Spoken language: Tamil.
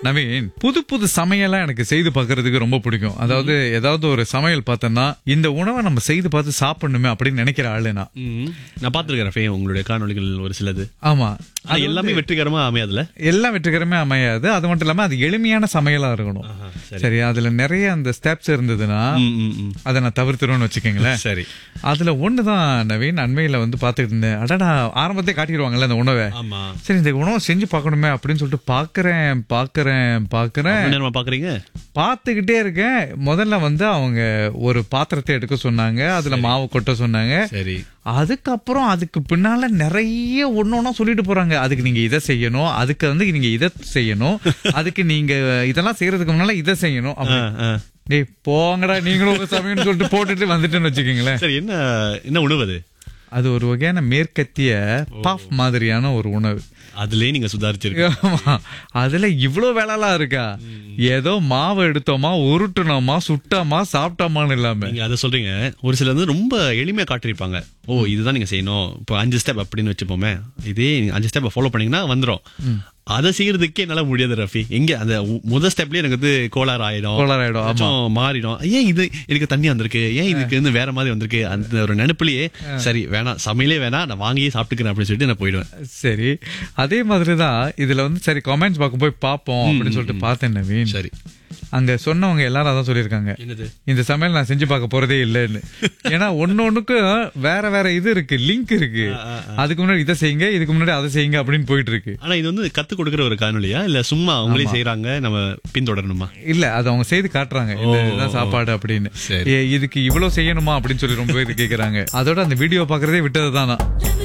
நவீன் புது புது சமையலா எனக்கு செய்து பார்க்கிறதுக்கு ரொம்ப பிடிக்கும் அதாவது ஏதாவது ஒரு சமையல் பார்த்தேன்னா இந்த உணவை நம்ம செய்து பார்த்து சாப்பிடணுமே அப்படின்னு நினைக்கிற ஆளு நான் ம். நான் பாத்துருக்கேன் ஃபே உங்களுடைய காணொளிகள் ஒரு சிலது ஆமா ஆனா எல்லாமே வெற்றிகரமா அமையாதுல எல்லாம் வெற்றிகரமே அமையாது அது மட்டும் இல்லாம அது எளிமையான சமையலா இருக்கணும் சரி. சரி அதுல நிறைய அந்த ஸ்டெப்ஸ் இருந்ததுன்னா ம், ம், ம். அதை நான் தவிர்த்துருவேன்னு வச்சுக்கோங்களேன் சரி அதுல ஒண்ணுதான் நவீன் அண்மையில வந்து பாத்துட்டு இருந்தேன் அடடா ஆரம்பத்தே காட்டிடுவாங்கல்ல அந்த உணவை ஆமா சரி இந்த உணவை செஞ்சு பார்க்கணுமே அப்படின்னு சொல்லிட்டு பாக்குறேன் பாக்குறேன் பாக்குறேன் என்ன நேரமா பாக்குறீங்க பார்த்துக்கிட்டே இருக்கேன் முதல்ல வந்து அவங்க ஒரு பாத்திரத்தை எடுக்க சொன்னாங்க அதுல மாவு கொட்ட சொன்னாங்க சரி அதுக்கப்புறம் அதுக்கு பின்னால நிறைய ஒன்னொன்னா சொல்லிட்டு போறாங்க அதுக்கு நீங்க இதை செய்யணும் அதுக்கு வந்து நீங்க இதை செய்யணும் அதுக்கு நீங்க இதெல்லாம் செய்யறதுக்கு முன்னால இதை செய்யணும் ஆ, அப்படி. ஆ. டேய் போங்கடா நீங்களும் உங்க சமயம்னு சொல்லிட்டு போட்டுட்டு வந்துட்டேன்னு வச்சுக்கோங்களேன் சரி என்ன என்ன உணவு அது அது ஒரு வகையான மேற்கத்திய பாஃப் மாதிரியான ஒரு உணவு அதுலயே நீங்க சுதாரிச்சிருக்க ஆமா. அதுல இவ்ளோ வேலைலாம் இருக்கா ஏதோ மாவு எடுத்தோமா உருட்டுனோமா சுட்டோமா சாப்பிட்டோமான்னு இல்லாம நீங்க அதை சொல்றீங்க ஒரு சிலர் வந்து ரொம்ப எளிமையா காட்டிருப்பாங்க ஓ இதுதான் நீங்க செய்யணும் இப்போ அஞ்சு ஸ்டெப் அப்படின்னு வச்சுப்போமே இதே நீங்க அஞ்சு ஸ்டெப் ஃபாலோ பண்ணீங்கன்னா வந்துரும் அதை செய்யறதுக்கே என்னால முடியாது ரஃபி எங்க அந்த உ- முதல் ஸ்டெப்லயே எனக்கு வந்து கோளாறு ஆயிடும் கோளாறாயிடும், ஆமா. கொஞ்சம் மாறிடும் ஏன் இது எனக்கு தண்ணி வந்திருக்கு ஏன் இதுக்கு வந்து வேற மாதிரி வந்திருக்கு அந்த ஒரு நினைப்புலயே சரி வேணாம் சமையலே வேணாம் நான் வாங்கியே சாப்பிட்டுக்கிறேன் அப்படின்னு சொல்லிட்டு நான் போயிடுவேன் சரி அதே மாதிரிதான் இதுல வந்து சரி கமெண்ட்ஸ் பார்க்க போய் பார்ப்போம் அப்படின்னு சொல்லிட்டு பார்த்தேன் நவீன் சரி அங்க சொன்னவங்க எல்லாரும் அதான் சொல்லியிருக்காங்க என்னது இந்த சமையல் நான் செஞ்சு பார்க்க போறதே இல்லைன்னு ஏன்னா ஒன்னொன்னுக்கும் வேற வேற இது இருக்கு லிங்க் இருக்கு அதுக்கு முன்னாடி இதை செய்யுங்க இதுக்கு முன்னாடி அதை செய்யுங்க அப்படின்னு போயிட்டு இருக்கு ஆனா இது வந்து கத்து கொடுக்கற ஒரு காணொலியா இல்ல சும்மா அவங்களே செய்யறாங்க நம்ம பின்தொடரணுமா இல்ல அது அவங்க செய்து காட்டுறாங்க இந்த இதுதான் சாப்பாடு அப்படின்னு சரி. ஏ, இதுக்கு இவ்வளவு செய்யணுமா அப்படின்னு சொல்லி ரொம்ப இது கேக்குறாங்க அதோட அந்த வீடியோ பாக்குறதே விட்டது தான் நான்